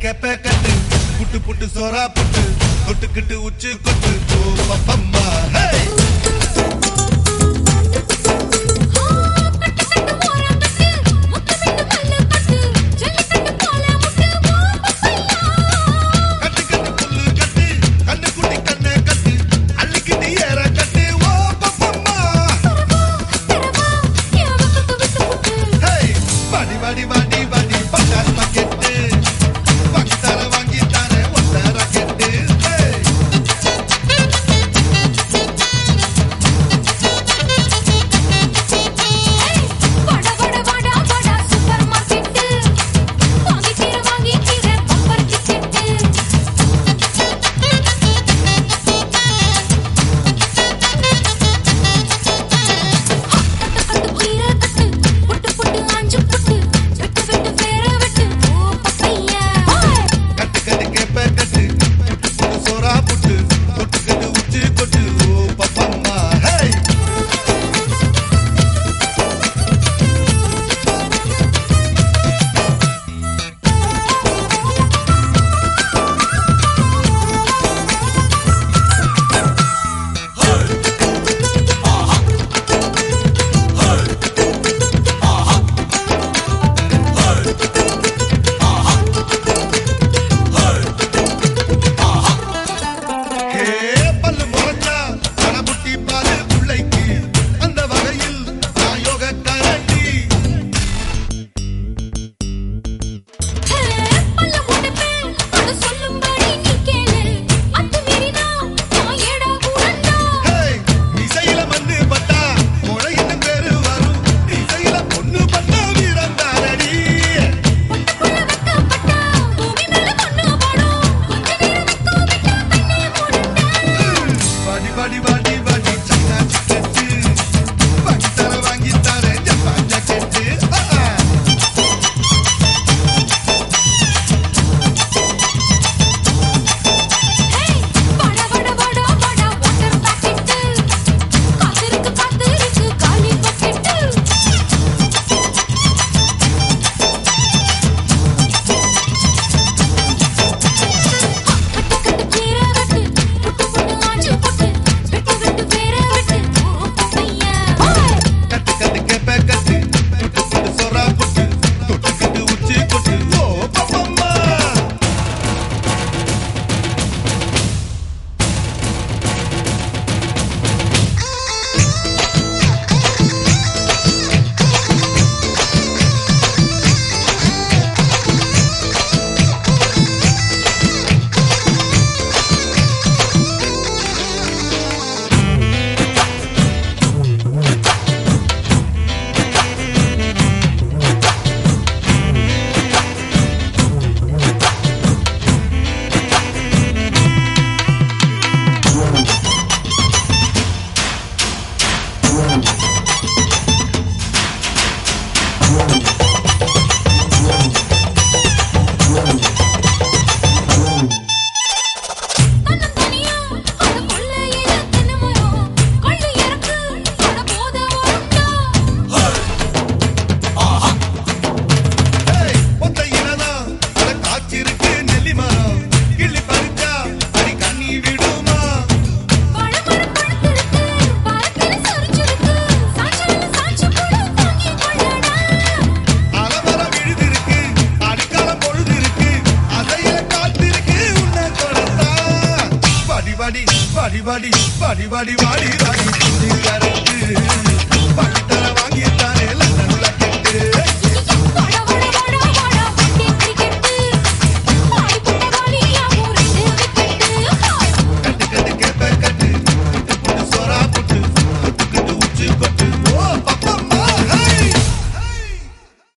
கேப்ப கட்டு புட்டு புட்டு சோறா புட்டு தொட்டுக்கிட்டு உச்சு கொட்டு ஓ பப்பம்மா ஹே கட்டு கட்டு புல்லு கட்டு கண்ணு குட்டி கண்ணை கட்டு அள்ளிக்கிட்டு ஏற கட்டு ஓ பப்பம்மா ஹே வாடி வாடி வாடி வாடி பட்டாஸ் பாக்கெட்டு வாங்கி தர வாங்கி தர ஒத்த ராக்கெட்டு ஹே கட்டு கட்டு கேப்ப கட்டு புட்டு புட்டு சோறா புட்டு தொட்டுக்கிட்டு உச்சு கொட்டு ஓ பப்பம்மா ஹே ஹே பல்லு முறைச்சா கணபுட்டி பாலு பிள்ளைக்கு அந்த வகையில் நான் யோக கரண்டி ஹே இசையில மண்ணு பட்டா முளையின்னு பேரு வரும் இசையில பொண்ணு பட்டா வீரம் தாரடி வாடி வாடி வாடி வாடி சைனா சிக்கெட்டு வாங்கி தர வாங்கி தர ஜப்பான் ஜாக்கெட்டு ஆ ஆ. கட்டு கட்டு கேப்ப கட்டு புட்டு புட்டு சோறா புட்டு தொட்டுக்கிட்டு உச்சி கொட்டு ஓ பப்பம்மா ஏய் ஒத்த இனதான் அட காய்ச்சிருக்கு நெல்லி மரம் கிள்ளி பறிச்சா அடி கண்ணி விடுமா அலமரம் விழுதிருக்கு அடிக்காலம் பொழுதிருக்கு அதைய காத்திருக்கு உன்னை தொடர்ந்தா வாடி வாடி வாடி வாடி வாடி வாடி வாடி வாடி கரட்டு வாங்கி தர வாங்கி தானே லண்டன்ல கெட்டு